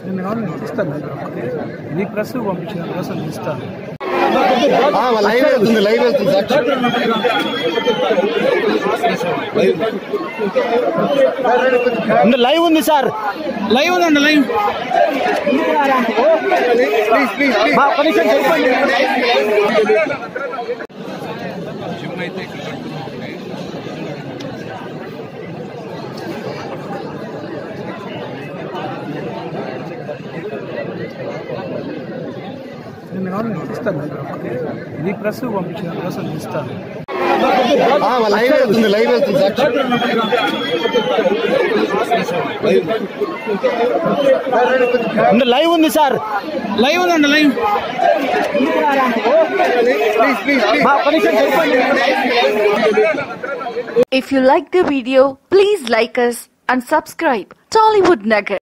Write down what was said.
నేను కావాలి నేను ఇస్తాను నీ ప్రెస్ పంపించిన ప్రెస్ నేను ఇస్తాను లైవ్ వెళ్తుంది లైవ్ వెళ్తుంది సాక్షి లైవ్ ఉంది సార్ లైవ్ ఉందండి లైవ్ ప్లీజ్ ప్లీజ్ ప్లీజ్ ఒక్క నిమిషం చెప్పండి జిమ్ అయితే ఇక్కడ కట్టుకున్నామండి నేను కావాలి నేను ఇస్తాను నీ ప్రెస్ పంపించిన ప్రెస్ నేను ఇస్తాను లైవ్ వెళ్తుంది లైవ్ వెళ్తుంది సాక్షి లైవ్ ఉంది సార్ లైవ్ ఉందండి లైవ్ ప్లీజ్ ప్లీజ్ ప్లీజ్ ఒక్క నిమిషం చెప్పండి If you like the video, please like us and subscribe. Tollywood Nagar.